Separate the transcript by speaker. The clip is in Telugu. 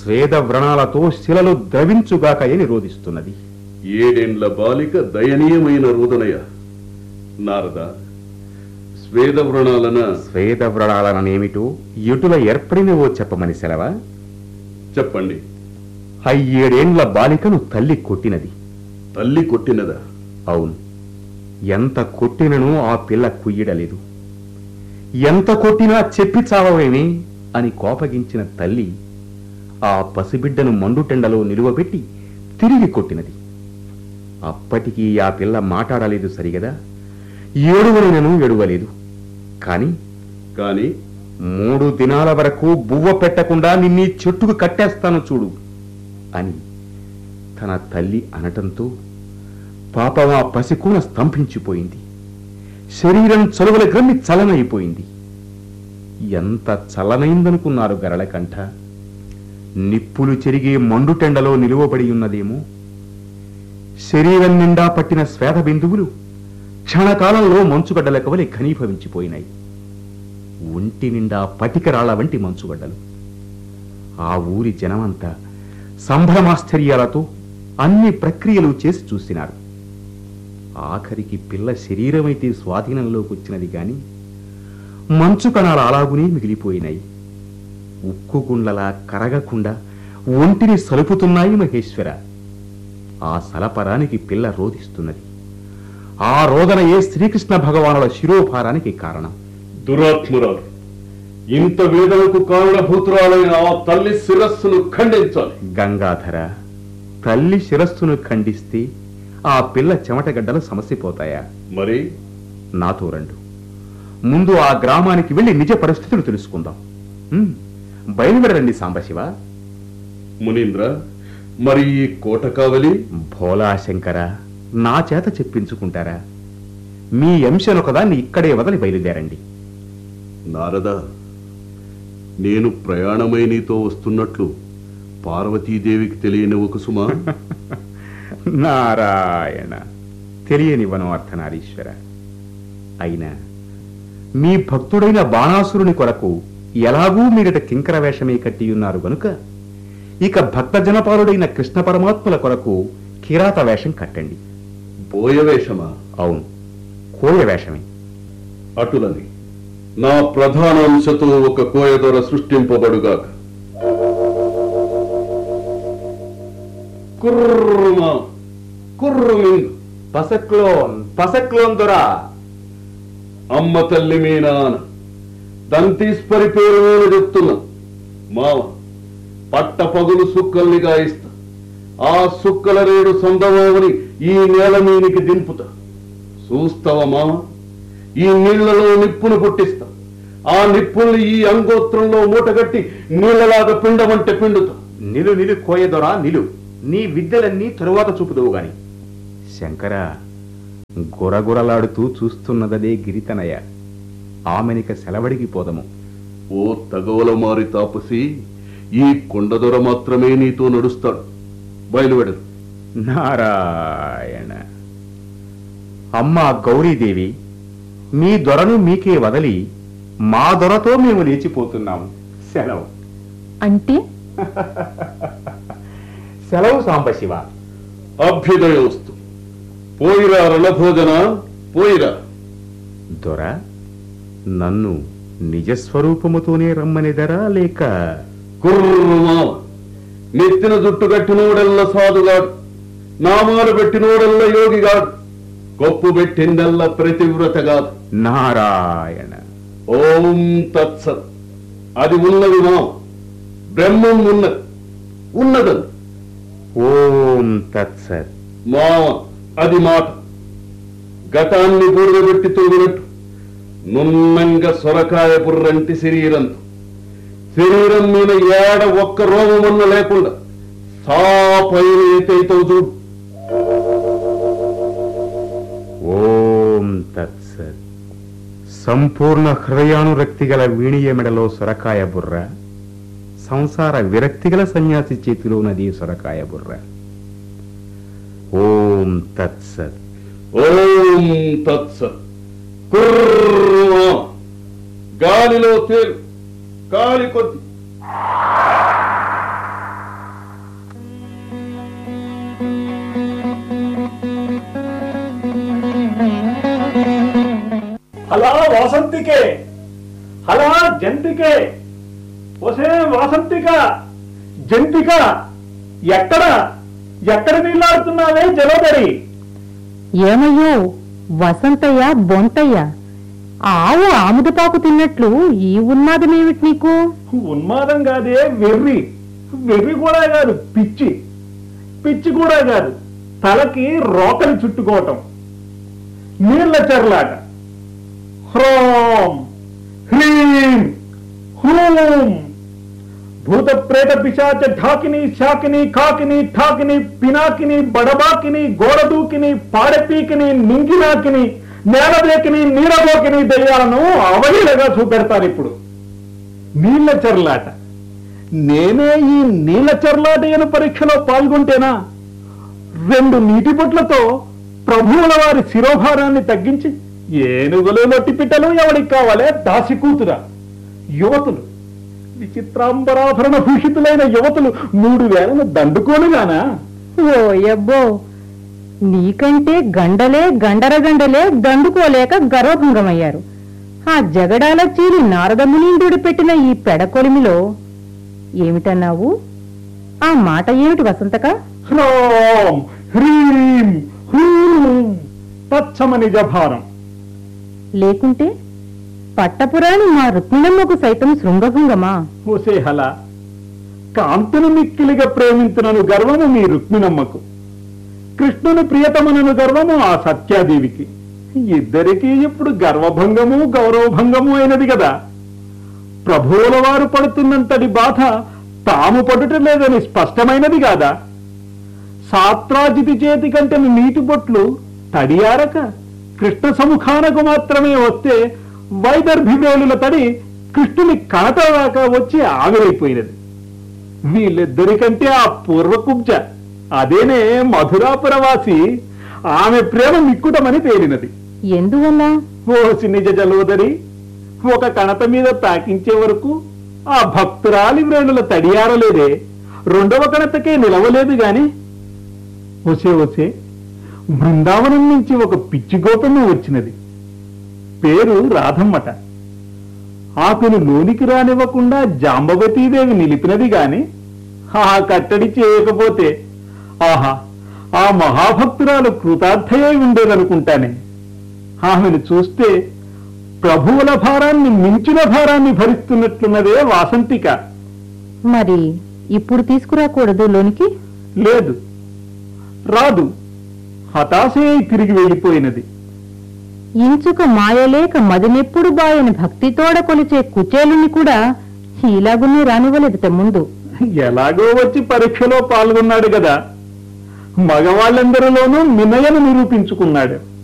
Speaker 1: స్వేద వ్రణాలతో శిలలు ద్రవించుగాక అని రోధిస్తున్నది
Speaker 2: ఏడేండ్ల బాలిక దయనీయమైన రోదనయ నారద స్వేద వ్రణాలన
Speaker 1: స్వేద వ్రణాలనేమిటో ఎటుల ఏర్పడినవో చెప్పమని సెలవా
Speaker 2: చెప్పండి
Speaker 1: అయ్యేడేండ్ల బాలికను తల్లి కొట్టినది
Speaker 2: తల్లి కొట్టినదా
Speaker 1: అవును ఎంత కొట్టినను ఆ పిల్ల కుయ్యడలేదు ఎంత కొట్టినా చెప్పి చావవేమి అని కోపగించిన తల్లి ఆ పసిబిడ్డను మండుటెండలో నిలువబెట్టి తిరిగి కొట్టినది అప్పటికీ ఆ పిల్ల మాట్లాడలేదు సరిగదా ఏడువలనను ఎడువలేదు కాని
Speaker 2: కాని
Speaker 1: మూడు దినాల వరకు బువ్వ పెట్టకుండా నిన్నీ చెట్టుకు కట్టేస్తాను చూడు అని తన తల్లి అనటంతో పాపం ఆ పసికూన స్తంభించిపోయింది శరీరం చలువల గ్రమ్మి చలనైపోయింది ఎంత చలనైందనుకున్నారు గరళకంఠ నిప్పులు చెరిగే మండుటెండలో నిలువబడి ఉన్నదేమో శరీరం నిండా పట్టిన శ్వేత బిందువులు క్షణకాలంలో మంచుగడ్డల కవలి ఘనీభవించిపోయినాయి ఒంటి నిండా పటికరాళ్ల వంటి మంచుగడ్డలు ఆ ఊరి జనమంతా సంభ్రమాశ్చర్యాలతో అన్ని ప్రక్రియలు చేసి చూసినారు ఆఖరికి పిల్ల శరీరమైతే స్వాధీనంలోకి వచ్చినది గాని మంచు కణాలు అలాగునే మిగిలిపోయినాయి ఉక్కు గుండ్లలా కరగకుండా ఒంటిని సలుపుతున్నాయి మహేశ్వర ఆ సలపరానికి పిల్ల రోధిస్తున్నది ఆ రోదనయే శ్రీకృష్ణ భగవానుల శిరోభారానికి కారణం
Speaker 2: దురాత్మురాలు ఇంత వేదనకు కారణభూతురాలైన ఆ తల్లి శిరస్సును ఖండించాలి
Speaker 1: గంగాధర తల్లి శిరస్సును ఖండిస్తే ఆ పిల్ల చెమటగడ్డలు సమసిపోతాయా
Speaker 2: మరి
Speaker 1: నాతో రండు ముందు ఆ గ్రామానికి వెళ్లి నిజ పరిస్థితులు తెలుసుకుందాం ఉమ్, బయలువెడరండి సాంబశివ
Speaker 2: మునీంద్ర మరి ఈ కోట కావలి
Speaker 1: భోలా శంకర నా చేత చెప్పించుకుంటారా మీ అంశనొకదాన్ని ఇక్కడే వదిలి బయలుదేరండి
Speaker 2: నారద నేను ప్రయాణమై నీతో వస్తున్నట్లు పార్వతీదేవికి తెలియని ఒక సుమా
Speaker 1: నారాయణ తెలియనివ్వను అర్థనారీశ్వర అయినా మీ భక్తుడైన బాణాసురుని కొరకు ఎలాగూ మీరట కింకర వేషమే కట్టియున్నారు గనుక ఇక భక్త జనపాలుడైన కృష్ణ పరమాత్ముల కొరకు కిరాత వేషం కట్టండి
Speaker 2: బోయవేషమా
Speaker 1: అవును కోయ వేషమే
Speaker 2: అటులని నా ప్రధాన అంశతో ఒక కోయదొర సృష్టింపబడుగాక కుర్రుమా కుర్రుమింగ్
Speaker 1: పసక్లోన్ పసక్లోన్ దొరా
Speaker 2: అమ్మ తల్లి మీ నాన్న దంతీస్పరి పేరు మీద చెప్తున్నా మావ పట్ట పగులు సుక్కల్ని గాయిస్తా ఆ సుక్కల రేడు సొందమోవని ఈ నేల మీనికి దింపుతా చూస్తావా మావ ఈ నీళ్లలో నిప్పును పుట్టిస్తా ఆ నిప్పుల్ని ఈ అంగోత్రంలో మూటగట్టి నీళ్లలాగా పిండమంటే పిండుతా
Speaker 1: నిలు నిలు కోయదొరా నిలు నీ విద్యలన్నీ తరువాత చూపుదువు గాని శంకర గురగురలాడుతూ చూస్తున్నదదే గిరితనయ ఆమెనిక సెలవడికి పోదము
Speaker 2: ఓ తగవల మారి తాపసి ఈ కొండదొర మాత్రమే నీతో నడుస్తాడు బయలువెడరు
Speaker 1: నారాయణ అమ్మా గౌరీదేవి మీ దొరను మీకే వదలి మా దొరతో మేము లేచిపోతున్నాము సెలవు
Speaker 3: అంటే
Speaker 1: సెలవు సాంబశివ
Speaker 2: అభ్యుదయోస్తు పోయిరా రణభోజన పోయిరా
Speaker 1: దొర నన్ను నిజస్వరూపముతోనే రమ్మనిదరా లేక
Speaker 2: కుర్రమావ నెత్తిన జుట్టు కట్టినోడెల్ల సాధుగాడు నామాలు పెట్టినోడెల్ల యోగిగాడు కొప్పు పెట్టిందెల్ల ప్రతివ్రతగాదు
Speaker 1: నారాయణ
Speaker 2: ఓం తత్సత్ అది ఉన్నది మా బ్రహ్మం ఉన్నది ఉన్నదని
Speaker 1: ఓం తత్సత్
Speaker 2: మావ అది మాట ఘటాన్ని బూడగబెట్టి తోగినట్టు నున్నంగా సొరకాయ బుర్రంటి శరీరంతో శరీరం మీద ఏడ ఒక్క రోగమన్న లేకుండా సాపైన ఎత్తైతో చూడు
Speaker 1: ఓం తత్సత్ సంపూర్ణ హృదయానురక్తి గల వీణియ మెడలో సొరకాయ బుర్ర సంసార విరక్తి గల సన్యాసి చేతిలో నది సొరకాయ బుర్ర ఓం తత్సత్
Speaker 2: ఓం తత్సత్ కుర్రమా గాలిలో తేలు గాలి కొద్ది
Speaker 3: హలా వాసంతికే హలా జంతికే ఒసే వాసంతిక జంతిక ఎక్కడ ఎక్కడ నీళ్ళాడుతున్నావే జలోదరి
Speaker 4: ఏమయ్యో వసంతయ్య బొంతయ్య ఆవు ఆముదపాకు తిన్నట్లు ఈ ఉన్మాదమేమిటి నీకు
Speaker 3: ఉన్మాదం కాదే వెర్రి వెర్రి కూడా కాదు పిచ్చి పిచ్చి కూడా కాదు తలకి రోకలి చుట్టుకోవటం నీళ్ల చెర్లాట హ్రోం హ్రీం హూం భూత ప్రేత పిశాచ ఢాకిని శాకిని కాకిని ఠాకిని పినాకిని బడబాకిని గోడదూకిని పాడపీకిని నింగినాకిని నేలవేకిని నీరబోకిని దయ్యాలను అవలీలగా చూపెడతారు ఇప్పుడు నీళ్ల చెర్లాట నేనే ఈ నీళ్ల చెర్లాట పరీక్షలో పాల్గొంటేనా రెండు నీటి బొట్లతో ప్రభువుల వారి శిరోభారాన్ని తగ్గించి ఏనుగులు లొట్టిపిట్టలు ఎవడికి కావాలే దాసి కూతురా యువతులు విచిత్రాంబరాభరణ భూషితులైన యువతులు మూడు వేలను దండుకోనుగానా
Speaker 4: ఓయబ్బో నీకంటే గండలే గండర గండలే దండుకోలేక గర్వభంగమయ్యారు ఆ జగడాల చీలి నారదమునీందుడు పెట్టిన ఈ పెడకొలిమిలో ఏమిటన్నావు ఆ మాట ఏమిటి వసంతక
Speaker 3: హ్రోం హ్రీం హూం తచ్చమ నిజభారం
Speaker 4: లేకుంటే పట్టపురాణి మా రుక్మిణమ్మకు సైతం శృంగభంగమా
Speaker 3: ఓసే హల కాంతును మిక్కిలిగా ప్రేమించునను గర్వము మీ రుక్మిణమ్మకు కృష్ణుని ప్రియతమనను గర్వము ఆ సత్యాదేవికి ఇద్దరికీ ఇప్పుడు గర్వభంగము గౌరవభంగము అయినది కదా ప్రభువుల వారు పడుతున్నంతటి బాధ తాము పడుట లేదని స్పష్టమైనది కాదా సాత్రాజితి చేతి కంటే నీటి బొట్లు తడియారక కృష్ణ సముఖానకు మాత్రమే వస్తే వైదర్భిమేలుల తడి కృష్ణుని కనతదాకా వచ్చి ఆవిరైపోయినది వీళ్ళిద్దరికంటే ఆ పూర్వకుంజ అదేనే మధురాపురవాసి ఆమె ప్రేమ మిక్కుటమని తేలినది
Speaker 4: ఎందువల్ల
Speaker 3: ఓసి నిజ జలోదరి ఒక కణత మీద తాకించే వరకు ఆ భక్తురాలి వ్రేణుల తడియారలేదే రెండవ కణతకే నిలవలేదు గాని ఒసే ఒసే బృందావనం నుంచి ఒక పిచ్చి గోపము వచ్చినది పేరు రాధమ్మట ఆమెను లోనికి రానివ్వకుండా జాంబవతీదేవి నిలిపినది గాని ఆ కట్టడి చేయకపోతే ఆహా ఆ మహాభక్తురాలు కృతార్థయై ఉండేదనుకుంటానే ఆమెను చూస్తే ప్రభువుల భారాన్ని మించిన భారాన్ని భరిస్తున్నట్లున్నదే వాసంతిక
Speaker 4: మరి ఇప్పుడు తీసుకురాకూడదు లోనికి
Speaker 3: లేదు రాదు హతాశే తిరిగి వెళ్ళిపోయినది
Speaker 4: ఇంచుక మాయలేక మదినెప్పుడు బాయని భక్తితోడ కొలిచే కుచేలుని కూడా ఇలాగునే రానివ్వలేదుట ముందు
Speaker 3: ఎలాగో వచ్చి పరీక్షలో పాల్గొన్నాడు కదా మగవాళ్ళందరిలోనూ మినయను నిరూపించుకున్నాడు